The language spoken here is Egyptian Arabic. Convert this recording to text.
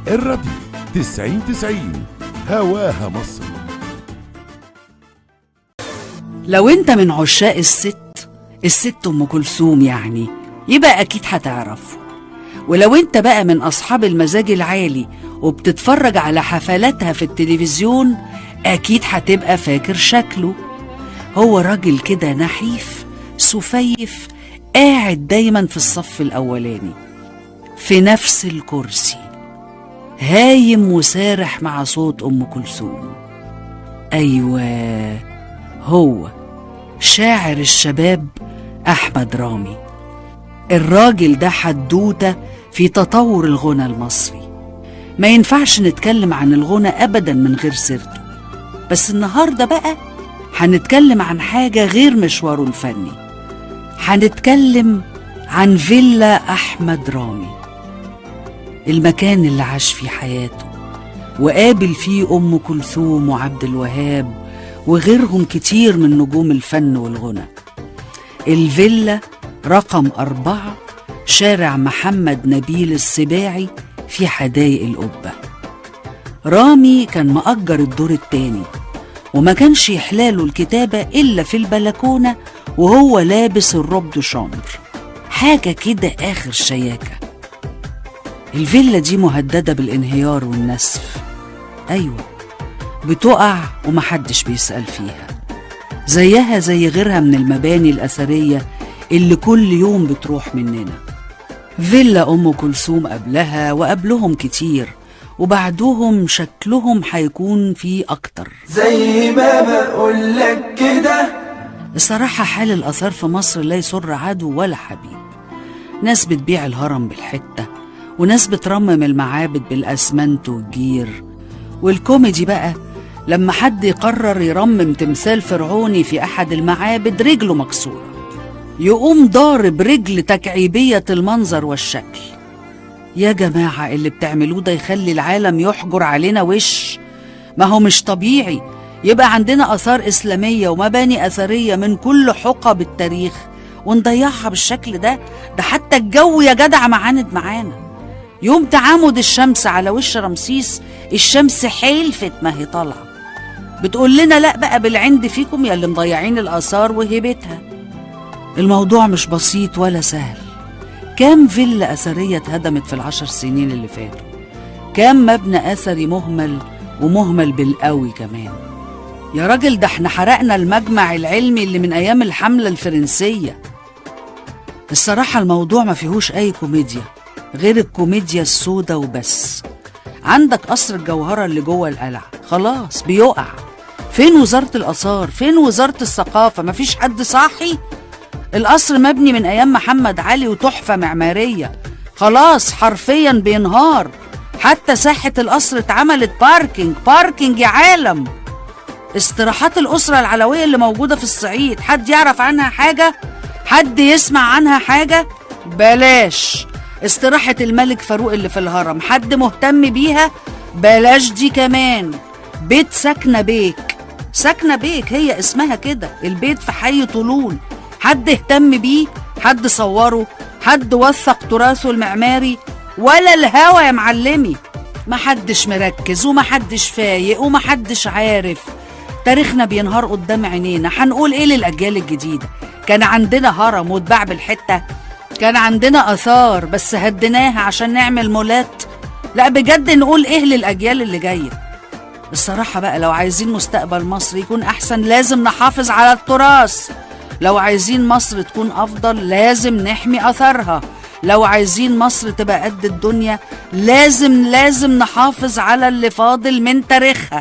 الراديو تسعين تسعين هواها مصر لو انت من عشاق الست الست ام كلثوم يعني يبقى اكيد هتعرفه ولو انت بقى من اصحاب المزاج العالي وبتتفرج على حفلاتها في التلفزيون اكيد هتبقى فاكر شكله هو راجل كده نحيف سفيف قاعد دايما في الصف الاولاني في نفس الكرسي هايم وسارح مع صوت ام كلثوم ايوه هو شاعر الشباب احمد رامي الراجل ده حدوته في تطور الغنى المصري ما ينفعش نتكلم عن الغنى ابدا من غير سيرته بس النهارده بقى هنتكلم عن حاجه غير مشواره الفني هنتكلم عن فيلا احمد رامي المكان اللي عاش فيه حياته وقابل فيه ام كلثوم وعبد الوهاب وغيرهم كتير من نجوم الفن والغنى الفيلا رقم أربعة شارع محمد نبيل السباعي في حدائق القبة رامي كان مأجر الدور التاني وما كانش يحلاله الكتابة إلا في البلكونة وهو لابس الروب دو شامبر حاجة كده آخر شياكة الفيلا دي مهددة بالانهيار والنسف أيوة بتقع ومحدش بيسأل فيها زيها زي غيرها من المباني الأثرية اللي كل يوم بتروح مننا فيلا أم كلثوم قبلها وقبلهم كتير وبعدهم شكلهم هيكون فيه أكتر زي ما بقول لك كده الصراحة حال الآثار في مصر لا يسر عدو ولا حبيب ناس بتبيع الهرم بالحتة وناس بترمم المعابد بالأسمنت والجير والكوميدي بقى لما حد يقرر يرمم تمثال فرعوني في أحد المعابد رجله مكسورة يقوم ضارب رجل تكعيبية المنظر والشكل يا جماعة اللي بتعملوه ده يخلي العالم يحجر علينا وش ما هو مش طبيعي يبقى عندنا آثار إسلامية ومباني أثرية من كل حقب التاريخ ونضيعها بالشكل ده ده حتى الجو يا جدع معاند معانا يوم تعامد الشمس على وش رمسيس الشمس حلفت ما هي طالعة بتقول لنا لا بقى بالعند فيكم يا اللي مضيعين الآثار وهيبتها الموضوع مش بسيط ولا سهل كام فيلا أثرية اتهدمت في العشر سنين اللي فاتوا كام مبنى أثري مهمل ومهمل بالقوي كمان يا راجل ده احنا حرقنا المجمع العلمي اللي من أيام الحملة الفرنسية الصراحة الموضوع ما فيهوش أي كوميديا غير الكوميديا السودة وبس عندك قصر الجوهرة اللي جوه القلعة خلاص بيقع فين وزارة الآثار فين وزارة الثقافة مفيش حد صاحي القصر مبني من أيام محمد علي وتحفة معمارية خلاص حرفيا بينهار حتى ساحة القصر اتعملت باركينج باركينج يا عالم استراحات الأسرة العلوية اللي موجودة في الصعيد حد يعرف عنها حاجة حد يسمع عنها حاجة بلاش استراحة الملك فاروق اللي في الهرم حد مهتم بيها بلاش دي كمان بيت سكنة بيك سكنة بيك هي اسمها كده البيت في حي طولون حد اهتم بيه حد صوره حد وثق تراثه المعماري ولا الهوى يا معلمي محدش مركز ومحدش فايق ومحدش عارف تاريخنا بينهار قدام عينينا هنقول ايه للاجيال الجديده كان عندنا هرم واتباع بالحته كان عندنا اثار بس هديناها عشان نعمل مولات لا بجد نقول ايه للاجيال اللي جايه الصراحه بقى لو عايزين مستقبل مصر يكون احسن لازم نحافظ على التراث لو عايزين مصر تكون افضل لازم نحمي اثرها لو عايزين مصر تبقى قد الدنيا لازم لازم نحافظ على اللي فاضل من تاريخها